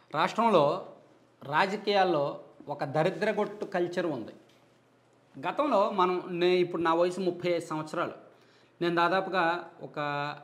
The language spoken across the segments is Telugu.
రాష్ట్రంలో రాజకీయాల్లో ఒక దరిద్రగొట్టు కల్చర్ ఉంది గతంలో మనం నే ఇప్పుడు నా వయసు ముప్పై ఐదు సంవత్సరాలు నేను దాదాపుగా ఒక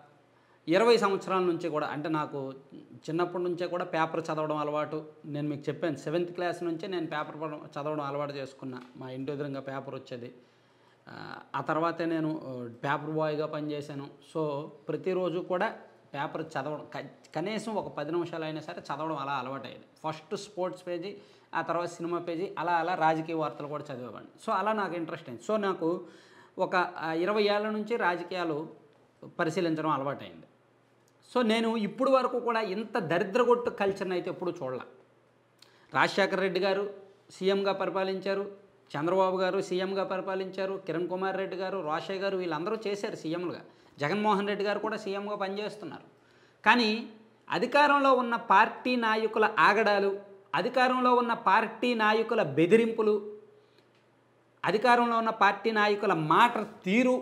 ఇరవై సంవత్సరాల నుంచి కూడా అంటే నాకు చిన్నప్పటి నుంచే కూడా పేపర్ చదవడం అలవాటు నేను మీకు చెప్పాను సెవెంత్ క్లాస్ నుంచే నేను పేపర్ పడడం- చదవడం అలవాటు చేసుకున్నా మా ఇంటి ఎదురుగా పేపర్ వచ్చేది ఆ, ఆ తర్వాతే నేను ఆ, పేపర్ బాయ్గా పనిచేశాను సో ప్రతిరోజు కూడా పేపర్ చదవడం క- కనీసం ఒక పది నిమిషాలు అయినా సరే చదవడం అలా అలవాటయ్యేది ఫస్ట్ స్పోర్ట్స్ పేజీ ఆ తర్వాత సినిమా పేజీ అలా అలా రాజకీయ వార్తలు కూడా చదివేవాడిని సో అలా నాకు ఇంట్రెస్ట్ అయింది సో నాకు ఒక ఆ, ఇరవై ఏళ్ళ నుంచి రాజకీయాలు పరిశీలించడం అలవాటైంది సో నేను ఇప్పుడు వరకు కూడా ఇంత దరిద్రగొట్టు కల్చర్ని అయితే ఎప్పుడూ చూడలే రాజశేఖర రెడ్డి గారు సీఎంగా పరిపాలించారు చంద్రబాబు గారు సీఎంగా పరిపాలించారు కిరణ్ కుమార్ రెడ్డి గారు రోషయ్య గారు వీళ్ళందరూ చేశారు సీఎంలుగా జగన్మోహన్ రెడ్డి గారు కూడా సీఎంగా పనిచేస్తున్నారు కానీ అధికారంలో ఉన్న పార్టీ నాయకుల ఆగడాలు అధికారంలో ఉన్న పార్టీ నాయకుల బెదిరింపులు అధికారంలో ఉన్న పార్టీ నాయకుల మాట తీరు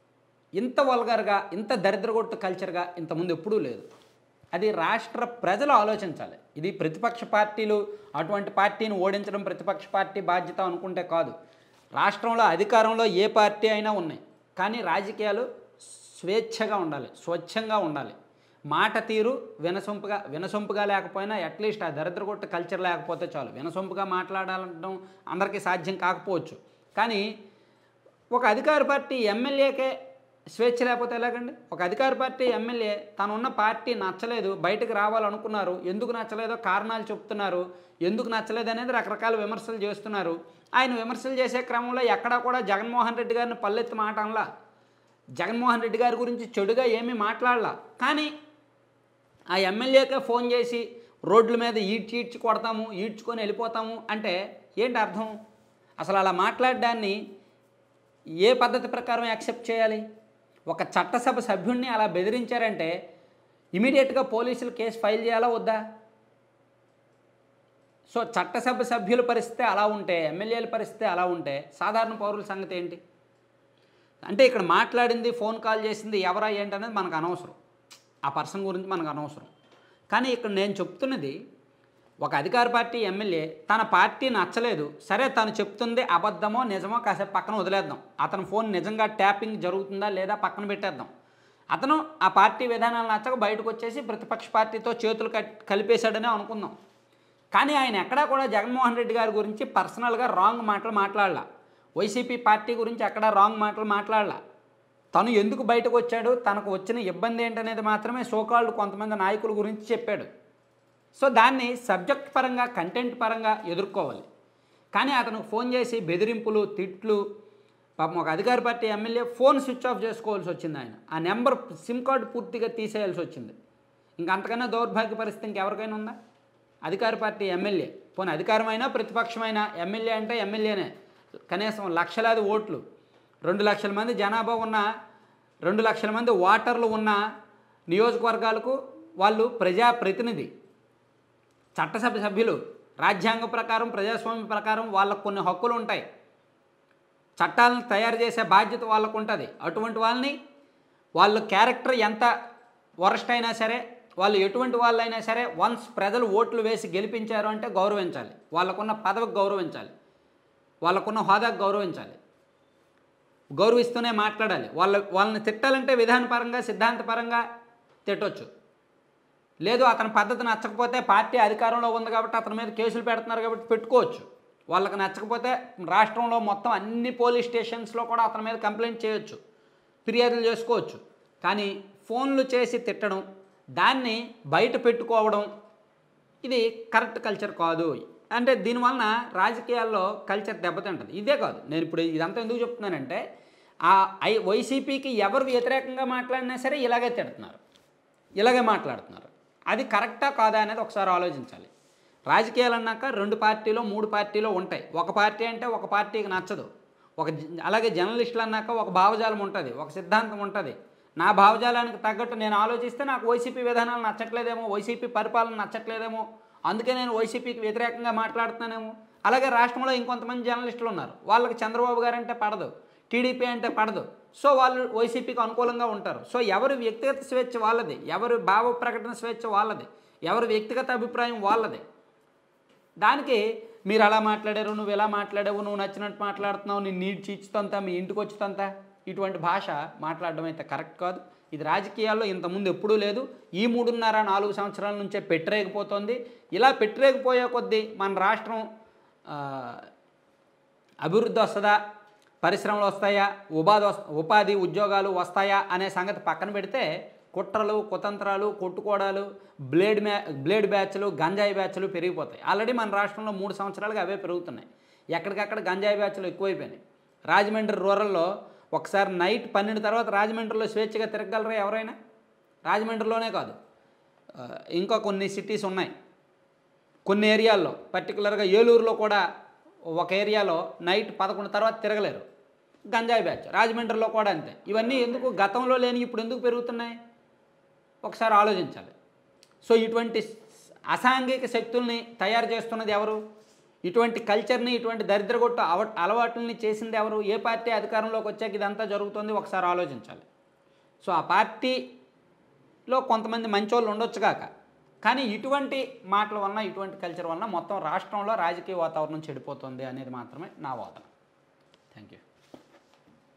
ఇంత వల్గర్గా ఇంత దరిద్రగొట్టు కల్చర్గా ఇంతకుముందు ఎప్పుడూ లేదు అది రాష్ట్ర ప్రజలు ఆలోచించాలి ఇది ప్రతిపక్ష పార్టీలు అటువంటి పార్టీని ఓడించడం ప్రతిపక్ష పార్టీ బాధ్యత అనుకుంటే కాదు రాష్ట్రంలో అధికారంలో ఏ పార్టీ అయినా ఉన్నాయి కానీ రాజకీయాలు స్వేచ్ఛగా ఉండాలి స్వచ్ఛంగా ఉండాలి మాట తీరు వినసొంపుగా వినసొంపుగా లేకపోయినా అట్లీస్ట్ ఆ దరిద్రగొట్టు కల్చర్ లేకపోతే చాలు వినసొంపుగా మాట్లాడాలనడం అందరికీ సాధ్యం కాకపోవచ్చు కానీ ఒక అధికార పార్టీ ఎమ్మెల్యేకే స్వేచ్ఛ లేకపోతే ఎలాగండి ఒక అధికార పార్టీ ఎమ్మెల్యే తను ఉన్న పార్టీ నచ్చలేదు బయటకు రావాలనుకున్నారు ఎందుకు నచ్చలేదో కారణాలు చెప్తున్నారు ఎందుకు నచ్చలేదు అనేది రకరకాల విమర్శలు చేస్తున్నారు ఆయన విమర్శలు చేసే క్రమంలో ఎక్కడా కూడా జగన్మోహన్ రెడ్డి గారిని పల్లెత్తి మాట అనలా జగన్మోహన్ రెడ్డి గారి గురించి చెడుగా ఏమీ మాట్లాడలా కానీ ఆ ఎమ్మెల్యేకే ఫోన్ చేసి రోడ్ల మీద ఈడ్చి ఈడ్చి కొడతాము ఈడ్చుకొని వెళ్ళిపోతాము అంటే ఏంటి అర్థం అసలు అలా మాట్లాడడాన్ని ఏ పద్ధతి ప్రకారం యాక్సెప్ట్ చేయాలి ఒక చట్టసభ సభ్యుడిని అలా బెదిరించారంటే ఇమీడియట్గా పోలీసులు కేసు ఫైల్ చేయాలా వద్దా సో చట్టసభ సభ్యుల పరిస్థితి అలా ఉంటే ఎమ్మెల్యేల పరిస్థితి అలా ఉంటే సాధారణ పౌరుల సంగతి ఏంటి అంటే ఇక్కడ మాట్లాడింది ఫోన్ కాల్ చేసింది ఎవరా ఏంటి అనేది మనకు అనవసరం ఆ పర్సన్ గురించి మనకు అనవసరం కానీ ఇక్కడ నేను చెప్తున్నది ఒక అధికార పార్టీ ఎమ్మెల్యే తన పార్టీ నచ్చలేదు సరే తను చెప్తుంది అబద్ధమో నిజమో కాసేపు పక్కన వదిలేద్దాం అతని ఫోన్ నిజంగా ట్యాపింగ్ జరుగుతుందా లేదా పక్కన పెట్టేద్దాం అతను ఆ పార్టీ విధానాలు నచ్చక బయటకు వచ్చేసి ప్రతిపక్ష పార్టీతో చేతులు కట్ కలిపేశాడనే అనుకుందాం కానీ ఆయన ఎక్కడా కూడా జగన్మోహన్ రెడ్డి గారి గురించి పర్సనల్గా రాంగ్ మాటలు మాట్లాడలా వైసీపీ పార్టీ గురించి ఎక్కడా రాంగ్ మాటలు మాట్లాడలా తను ఎందుకు బయటకు వచ్చాడు తనకు వచ్చిన ఇబ్బంది ఏంటనేది మాత్రమే సోకాళ్ళు కొంతమంది నాయకుల గురించి చెప్పాడు సో దాన్ని సబ్జెక్ట్ పరంగా కంటెంట్ పరంగా ఎదుర్కోవాలి కానీ అతనికి ఫోన్ చేసి బెదిరింపులు తిట్లు పాపం ఒక అధికార party MLA phone switch off చేసుకోవాల్సి వచ్చింది ఆయన ఆ నెంబర్ సిమ్ కార్డు పూర్తిగా తీసేయాల్సి వచ్చింది ఇంకా అంతకన్నా దౌర్భాగ్య పరిస్థితి ఇంకెవరికైనా ఉందా అధికార పార్టీ ఎమ్మెల్యే పోనీ అధికారమైనా ప్రతిపక్షమైన ఎమ్మెల్యే అంటే ఎమ్మెల్యేనే కనీసం లక్షలాది ఓట్లు రెండు లక్షల మంది జనాభా ఉన్న రెండు లక్షల మంది ఓటర్లు ఉన్న నియోజకవర్గాలకు వాళ్ళు ప్రజాప్రతినిధి చట్టసభ సభ్యులు రాజ్యాంగ ప్రకారం ప్రజాస్వామ్య ప్రకారం వాళ్ళకు కొన్ని హక్కులు ఉంటాయి చట్టాలను తయారు చేసే బాధ్యత వాళ్ళకు ఉంటుంది అటువంటి వాళ్ళని వాళ్ళ క్యారెక్టర్ ఎంత వరస్ట్ అయినా సరే వాళ్ళు ఎటువంటి వాళ్ళైనా సరే వన్స్ ప్రజలు ఓట్లు వేసి గెలిపించారు అంటే గౌరవించాలి వాళ్ళకున్న పదవికి గౌరవించాలి వాళ్ళకున్న హోదాకు గౌరవించాలి గౌరవిస్తూనే మాట్లాడాలి వాళ్ళ వాళ్ళని తిట్టాలంటే విధానపరంగా సిద్ధాంతపరంగా తిట్టొచ్చు లేదు అతని పద్ధతి నచ్చకపోతే పార్టీ అధికారంలో ఉంది కాబట్టి అతని మీద కేసులు పెడుతున్నారు కాబట్టి పెట్టుకోవచ్చు వాళ్ళకి నచ్చకపోతే రాష్ట్రంలో మొత్తం అన్ని పోలీస్ స్టేషన్స్లో కూడా అతని మీద కంప్లైంట్ చేయొచ్చు ఫిర్యాదులు చేసుకోవచ్చు కానీ ఫోన్లు చేసి తిట్టడం దాన్ని బయట పెట్టుకోవడం ఇది కరెక్ట్ కల్చర్ కాదు అంటే దీనివలన రాజకీయాల్లో కల్చర్ దెబ్బతింటుంది ఇదే కాదు నేను ఇప్పుడు ఇదంతా ఎందుకు చెప్తున్నానంటే ఆ ఐ వైసీపీకి ఎవరు వ్యతిరేకంగా మాట్లాడినా సరే ఇలాగే తిడుతున్నారు ఇలాగే మాట్లాడుతున్నారు అది కరెక్టా కాదా అనేది ఒకసారి ఆలోచించాలి రాజకీయాలు అన్నాక రెండు పార్టీలో మూడు పార్టీలో ఉంటాయి ఒక పార్టీ అంటే ఒక పార్టీకి నచ్చదు ఒక జ- అలాగే జర్నలిస్టులు అన్నాక ఒక భావజాలం ఉంటుంది ఒక సిద్ధాంతం ఉంటుంది నా భావజాలానికి తగ్గట్టు నేను ఆలోచిస్తే నాకు వైసీపీ విధానాలు నచ్చట్లేదేమో వైసీపీ పరిపాలన నచ్చట్లేదేమో అందుకే నేను వైసీపీకి వ్యతిరేకంగా మాట్లాడుతున్నానేమో అలాగే రాష్ట్రంలో ఇంకొంతమంది జర్నలిస్టులు ఉన్నారు వాళ్ళకి చంద్రబాబు గారు అంటే పడదు టీడీపీ అంటే పడదు సో వాళ్ళు వైసీపీకి అనుకూలంగా ఉంటారు సో ఎవరి వ్యక్తిగత స్వేచ్ఛ వాళ్ళది ఎవరి భావ ప్రకటన స్వేచ్ఛ వాళ్ళది ఎవరి వ్యక్తిగత అభిప్రాయం వాళ్ళదే దానికి మీరు అలా మాట్లాడారు నువ్వు ఇలా మాట్లాడావు నువ్వు నచ్చినట్టు మాట్లాడుతున్నావు నేను నీటి చీచుతంతా మీ ఇంటికి వచ్చుతంతా ఇటువంటి భాష మాట్లాడడం అయితే కరెక్ట్ కాదు ఇది రాజకీయాల్లో ఇంతకుముందు ఎప్పుడూ లేదు ఈ మూడున్నర నాలుగు సంవత్సరాల నుంచే పెట్టరేగిపోతుంది ఇలా పెట్టరేగిపోయే కొద్దీ మన రాష్ట్రం ఆ, అభివృద్ధి వస్తుందా పరిశ్రమలు వస్తాయా ఉపాధి వస్- ఉపాధి ఉద్యోగాలు వస్తాయా అనే సంగతి పక్కన పెడితే కుట్రలు కుతంత్రాలు కొట్టుకోవడాలు బ్లేడ్ మ్యా బ్లేడ్ బ్యాచ్లు గంజాయి బ్యాచ్లు పెరిగిపోతాయి ఆల్రెడీ మన రాష్ట్రంలో మూడు సంవత్సరాలుగా అవే పెరుగుతున్నాయి ఎక్కడికక్కడ గంజాయి బ్యాచ్లు ఎక్కువైపోయినాయి రాజమండ్రి రూరల్లో ఒకసారి నైట్ పన్నెండు తర్వాత రాజమండ్రిలో స్వేచ్ఛగా తిరగలరా ఎవరైనా రాజమండ్రిలోనే కాదు ఆ, ఇంకా కొన్ని సిటీస్ ఉన్నాయి కొన్ని ఏరియాల్లో పర్టికులర్గా ఏలూరులో కూడా ఒక ఏరియాలో నైట్ పదకొండు తర్వాత తిరగలేరు గంజాయి బ్యాచ్ రాజమండ్రిలో కూడా అంతే ఇవన్నీ ఎందుకు గతంలో లేని ఇప్పుడు ఎందుకు పెరుగుతున్నాయి ఒకసారి ఆలోచించాలి సో ఇటువంటి అసాంఘిక శక్తుల్ని తయారు చేస్తున్నది ఎవరు ఇటువంటి కల్చర్ని ఇటువంటి దరిద్రగొట్టు అవ అలవాట్లని చేసింది ఎవరు ఏ పార్టీ అధికారంలోకి వచ్చాక ఇదంతా జరుగుతుంది ఒకసారి ఆలోచించాలి సో ఆ పార్టీలో కొంతమంది మంచోళ్ళు ఉండొచ్చు కాక కానీ ఇటువంటి మాటల వలన ఇటువంటి కల్చర్ వలన మొత్తం రాష్ట్రంలో రాజకీయ వాతావరణం చెడిపోతుంది అనేది మాత్రమే నా వాదన థ్యాంక్ యూ